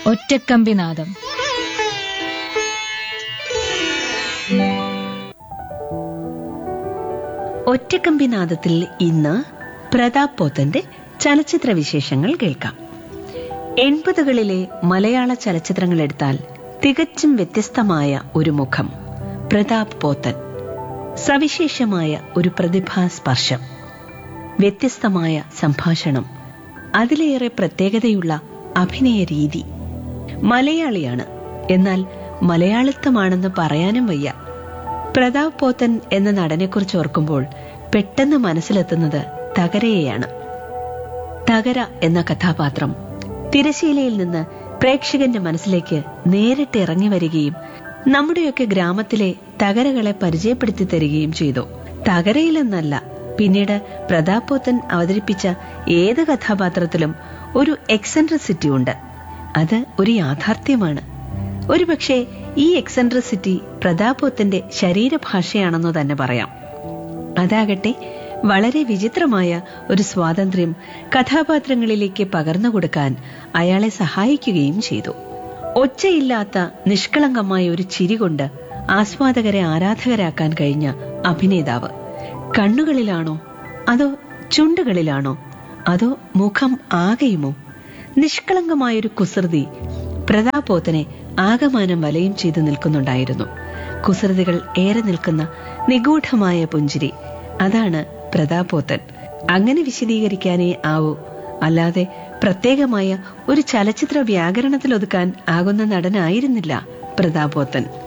ഒറ്റക്കമ്പിനാദം ഒറ്റക്കമ്പിനാദത്തിൽ ഇന്ന് പ്രതാപ് പോത്തന്റെ ചലച്ചിത്ര വിശേഷങ്ങൾ കേൾക്കാം എൺപതുകളിലെ മലയാള ചലച്ചിത്രങ്ങൾ എടുത്താൽ തികച്ചും വ്യത്യസ്തമായ ഒരു മുഖം പ്രതാപ് പോത്തൻ സവിശേഷമായ ഒരു പ്രതിഭാസ്പർശം വ്യത്യസ്തമായ സംഭാഷണം അതിലേറെ പ്രത്യേകതയുള്ള അഭിനയ രീതി മലയാളിയാണ് എന്നാൽ മലയാളിത്വമാണെന്ന് പറയാനും വയ്യ പ്രതാപ് പോത്തൻ എന്ന നടനെക്കുറിച്ച് ഓർക്കുമ്പോൾ പെട്ടെന്ന് മനസ്സിലെത്തുന്നത് തകരയെയാണ് തകര എന്ന കഥാപാത്രം തിരശീലയിൽ നിന്ന് പ്രേക്ഷകന്റെ മനസ്സിലേക്ക് നേരിട്ട് ഇറങ്ങി വരികയും നമ്മുടെയൊക്കെ ഗ്രാമത്തിലെ തകരകളെ പരിചയപ്പെടുത്തി തരികയും ചെയ്തു തകരയിലെന്നല്ല പിന്നീട് പ്രതാപ് പോത്തൻ അവതരിപ്പിച്ച ഏത് കഥാപാത്രത്തിലും ഒരു എക്സെൻട്രിസിറ്റി ഉണ്ട് അത് ഒരു യാഥാർത്ഥ്യമാണ് ഒരുപക്ഷെ ഈ എക്സെൻട്രിസിറ്റി പ്രതാപോത്തന്റെ ശരീരഭാഷയാണെന്നു തന്നെ പറയാം അതാകട്ടെ വളരെ വിചിത്രമായ ഒരു സ്വാതന്ത്ര്യം കഥാപാത്രങ്ങളിലേക്ക് പകർന്നു കൊടുക്കാൻ അയാളെ സഹായിക്കുകയും ചെയ്തു ഒച്ചയില്ലാത്ത നിഷ്കളങ്കമായ ഒരു ചിരി കൊണ്ട് ആസ്വാദകരെ ആരാധകരാക്കാൻ കഴിഞ്ഞ അഭിനേതാവ് കണ്ണുകളിലാണോ അതോ ചുണ്ടുകളിലാണോ അതോ മുഖം ആകെയുമോ നിഷ്കളങ്കമായൊരു കുസൃതി പ്രതാപോത്തനെ ആകമാനം വലയം ചെയ്തു നിൽക്കുന്നുണ്ടായിരുന്നു കുസൃതികൾ ഏറെ നിൽക്കുന്ന നിഗൂഢമായ പുഞ്ചിരി അതാണ് പ്രതാപോത്തൻ അങ്ങനെ വിശദീകരിക്കാനേ ആവൂ അല്ലാതെ പ്രത്യേകമായ ഒരു ചലച്ചിത്ര വ്യാകരണത്തിൽ ഒതുക്കാൻ ആകുന്ന നടനായിരുന്നില്ല പ്രതാപോത്തൻ